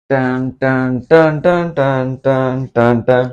ton டன் டன் டன் டன் டன் டன் டன்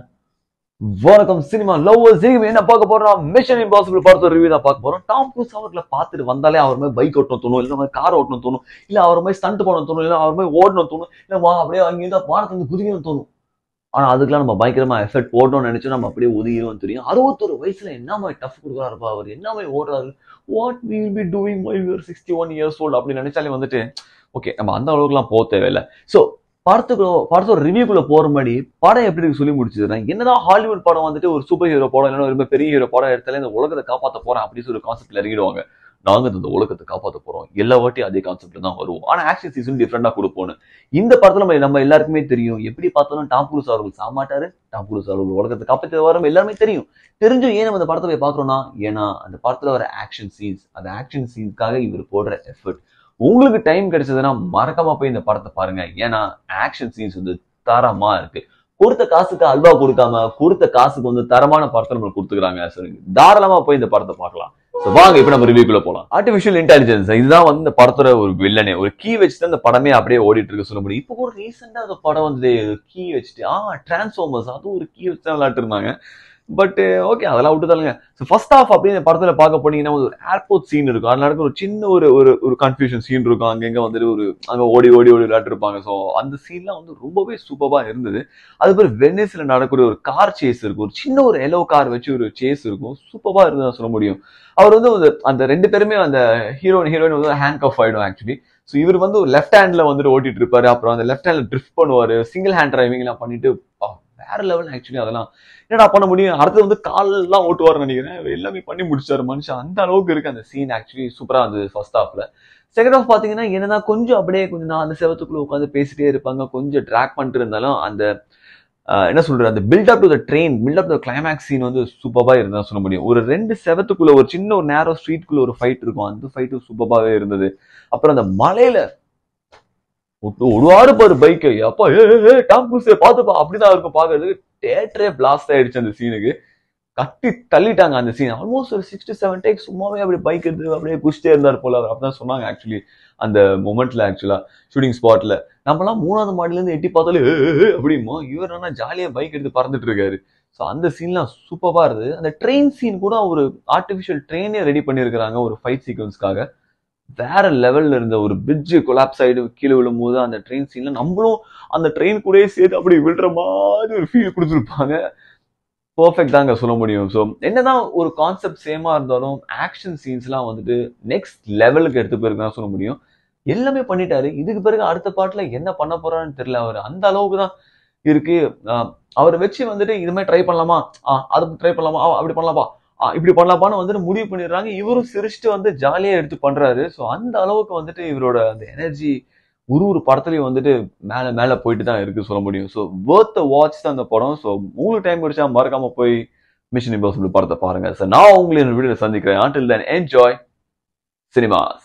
வணக்கம் சினிமா லவ்வர்ஸ் நீங்க என்ன பார்க்க போறோம் மிஷன் இம்பாசிபிள் படத்தோட ரிவ்யூ தான் பார்க்க போறோம் டாம் க்ரூஸ் அவர்களை பார்த்துட்டு வந்தாலே அவர் மாதிரி பைக் ஓட்டணும் தோணும் இல்ல மாதிரி கார் ஓட்டணும் தோணும் இல்ல அவர் மாதிரி ஸ்டண்ட் பண்ணணும் தோணும் இல்ல அவர் மாதிரி ஓடணும் தோணும் இல்ல வா அப்படியே அங்க இருந்தா வானத்துல இருந்து குதிக்கணும் தோணும் ஆனா அதுக்கெல்லாம் நம்ம பயங்கரமா எஃபெக்ட் போடணும்னு நினைச்சு நம்ம அப்படியே ஒதுங்கிடும் தெரியும் அறுபத்தொரு வயசுல என்ன மாதிரி டஃப் கொடுக்குறாருப்பா அவர் என்ன மாதிரி ஓடுறாரு what will be doing my your sixty one years old அப்படின்னு நினைச்சாலே வந்துட்டு ஓகே நம்ம அந்த அளவுக்குலாம் போக தேவையில்லை ஸோ படத்துக்கு படத்தோட ரிவ்யூக்குள்ள போற மாதிரி படம் எப்படி இருக்கு சொல்லி முடிச்சிடுறேன் என்னதான் ஹாலிவுட் படம் வந்துட்டு ஒரு சூப்பர் ஹீரோ படம் இல்லைன்னா ரொம்ப பெரிய ஹீரோ படம் எடுத்தாலே இந்த உலகத்தை காப்பாற்ற போறேன் அப்படின்னு சொல்லி கான்செப்ட்ல இறங்கிடுவாங்க நாங்க இந்த உலகத்தை காப்பாற்ற போறோம் எல்லா வாட்டியும் அதே கான்செப்ட்ல தான் வருவோம் ஆனா ஆக்ஷன் சீசன் டிஃப்ரெண்டா கொடுப்போம்னு இந்த படத்துல நம்ம நம்ம எல்லாருக்குமே தெரியும் எப்படி பார்த்தாலும் டாம் குரூஸ் அவர்கள் சாமாட்டாரு டாம் குரூஸ் அவர்கள் உலகத்தை காப்பாற்ற வரும் எல்லாருமே தெரியும் தெரிஞ்சும் ஏன் நம்ம இந்த படத்தை போய் பாக்குறோம்னா ஏன்னா அந்த படத்துல வர ஆக்ஷன் சீன்ஸ் அந்த ஆக்ஷன் சீன்ஸ்க்காக இவர் போடுற எஃபர்ட் உங்களுக்கு டைம் கிடைச்சதுன்னா மறக்காம போய் இந்த படத்தை பாருங்க ஏன்னா ஆக்ஷன் சீன்ஸ் வந்து தரமா இருக்கு கொடுத்த காசுக்கு அல்வா கொடுக்காம கொடுத்த காசுக்கு வந்து தரமான படத்தை நம்மளுக்கு கொடுத்துக்கிறாங்க சரி தாராளமா போய் இந்த படத்தை பார்க்கலாம் So, வாங்க இப்ப நம்ம ரிவ்யூக்குள்ள போலாம் ஆர்டிபிஷியல் இன்டெலிஜென்ஸ் இதுதான் வந்து இந்த படத்தோட ஒரு வில்லனே ஒரு கீ வச்சு தான் இந்த படமே அப்படியே ஓடிட்டு இருக்கு சொல்ல முடியும் இப்போ கூட ரீசெண்டா அந்த படம் வந்து கீ வச்சுட்டு ஆ டிரான்ஸ்ஃபார்மர்ஸ் அதுவும் ஒரு கீ வச்சு தான் விளையாட்டு இருந்தாங்க பட் ஓகே அதெல்லாம் விட்டு தள்ளுங்க ஸோ ஃபர்ஸ்ட் ஆஃப் அப்படியே இந்த படத்துல பார்க்க போனீங்கன்னா ஒரு ஏர்போர்ட் சீன் இருக்கும் அதில் நடக்கிற ஒரு சின்ன ஒரு ஒரு ஒரு கன்ஃபியூஷன் சீன் இருக்கும் அங்கங்க வந்துட்டு ஒரு அங்க ஓடி ஓடி ஓடி விளையாட்டு இருப்பாங்க ஸோ அந்த சீன்லாம் வந்து ரொம்பவே சூப்பரா இருந்தது அது பேர் வெனிஸ்ல நடக்கிற ஒரு கார் சேஸ் இருக்கும் ஒரு சின்ன ஒரு எல்லோ கார் வச்சு ஒரு சேஸ் இருக்கும் சூப்பரா இருந்தது சொல்ல முடியும் அவர் வந்து ஒரு- அந்த ரெண்டு பேருமே அந்த ஹீரோயின் ஹீரோயின் வந்து ஹேண்ட் ஆஃப் ஆயிடும் ஆக்சுவலி ஸோ இவர் வந்து ஒரு லெஃப்ட் ஹேண்ட்ல வந்துட்டு ஓட்டிட்டு இருப்பாரு அப்புறம் அந்த லெஃப்ட் ஹேண்ட்ல ட்ரிஃப்ட் பண்ணுவாரு சிங்கிள் ஹேண்ட் டிரைவிங் எல்லாம் பண்ணிட்டு பா, வேற லெவல் ஆக்சுவலி அதெல்லாம் என்னடா பண்ண முடியும் அடுத்து வந்து கால்லாம் ஓட்டுவார்னு நினைக்கிறேன் இவர் எல்லாமே பண்ணி முடிச்சாரு மனுஷன் அந்த அளவுக்கு இருக்கு அந்த சீன் ஆக்சுவலி சூப்பரா இருந்தது ஃபர்ஸ்ட் ஹாஃப்ல செகண்ட் ஹாஃப் பாத்தீங்கன்னா என்னதான் கொஞ்சம் அப்படியே கொஞ்சம் நான் அந்த செவத்துக்குள்ள உட்காந்து பேசிட்டே இருப்பாங்க கொஞ்சம் ட்ராக் பண்ணிட்டு இருந்தாலும் அந்த ஆஹ், என்ன சொல்றது அந்த buildup to the train buildup to climax scene வந்து சூப்பரா இருந்தா சொல்ல முடியும் ஒரு ரெண்டு செவத்துக்குள்ள ஒரு சின்ன ஒரு நேரோ ஸ்ட்ரீட்குள்ள ஒரு ஃபைட் இருக்கும் அந்த ஃபைட்டும் சூப்பராகவே இருந்தது அப்புறம் அந்த மலையில ஒரு ஒருவாறு பாரு பைக்கு அப்பா ஏ ஏ, ஏ டாம் குரூஸ் பாத்துப்பா அப்படிதான் இருக்கும் பாக்குறது தேட்டரே பிளாஸ்ட் ஆயிடுச்சு அந்த சீனுக்கு கட்டி தள்ளிட்டாங்க அந்த சீன் ஆல்மோஸ்ட் ஒரு சிக்ஸ் டு செவன் டேக் சும்மாவே அப்படியே பைக் எடுத்து அப்படியே குஷ்டே இருந்தார் போல அவர் அப்படிதான் சொன்னாங்க ஆக்சுவலி அந்த மொமெண்ட்ல ஆக்சுவலா ஷூட்டிங் ஸ்பாட்ல நம்மலாம் மூணாவது மாடில இருந்து எட்டி பார்த்தாலே "ஏ, ஏ, ஏ" அப்படிமோ இவர் என்ன ஜாலியா பைக் எடுத்து பறந்துட்டு இருக்காரு ஸோ அந்த சீன்லாம் சூப்பரா இருந்தது அந்த ட்ரெயின் சீன் கூட ஒரு ஆர்டிஃபிஷியல் ட்ரெயினே ரெடி பண்ணியிருக்கிறாங்க ஒரு ஃபைட் சீக்வன்ஸ்க்காக வேற லெவல்ல இருந்த ஒரு பிரிட்ஜ் கொலாப்ஸ் ஆயிடு கீழே விழும்போது அந்த ட்ரெயின் சீன்ல நம்மளும் அந்த ட்ரெயின் கூடயே சேர்த்து அப்படி விழுற மாதிரி ஒரு ஃபீல் கொடுத்துருப்பாங்க பர்ஃபெக்ட் தாங்க சொல்ல முடியும் ஸோ என்னதான் ஒரு கான்செப்ட் சேமா இருந்தாலும் ஆக்ஷன் சீன்ஸ்லாம் வந்துட்டு நெக்ஸ்ட் லெவலுக்கு எடுத்து போயிருக்குன்னு சொல்ல முடியும் எல்லாமே பண்ணிட்டாரு இதுக்கு பிறகு அடுத்த பாட்டுல என்ன பண்ண போறான்னு தெரியல அவர் அந்த அளவுக்கு தான் இருக்கு ஆஹ் அவரை வச்சு வந்துட்டு இது மாதிரி ட்ரை பண்ணலாமா ஆ அது ட்ரை பண்ணலாமா ஆ, அப்படி பண்ணலாமா ஆ, இப்படி பண்ணலாமான்னு வந்துட்டு முடிவு பண்ணிடுறாங்க இவரும் சிரிச்சுட்டு வந்து ஜாலியா எடுத்து பண்றாரு ஸோ அந்த அளவுக்கு வந்துட்டு இவரோட அந்த எனர்ஜி ஒரு ஒரு படத்துலயும் வந்துட்டு மேல மேல போயிட்டு தான் இருக்கு சொல்ல முடியும் ஸோ worth the வாட்ச் தான் அந்த படம் ஸோ உங்களுக்கு டைம் கிடைச்சா மறக்காம போய் மிஷன் இம்பாசிபிள் படத்தை பாருங்க சார் நான் உங்களை வீடியோ சந்திக்கிறேன் until then என்ஜாய் சினிமாஸ்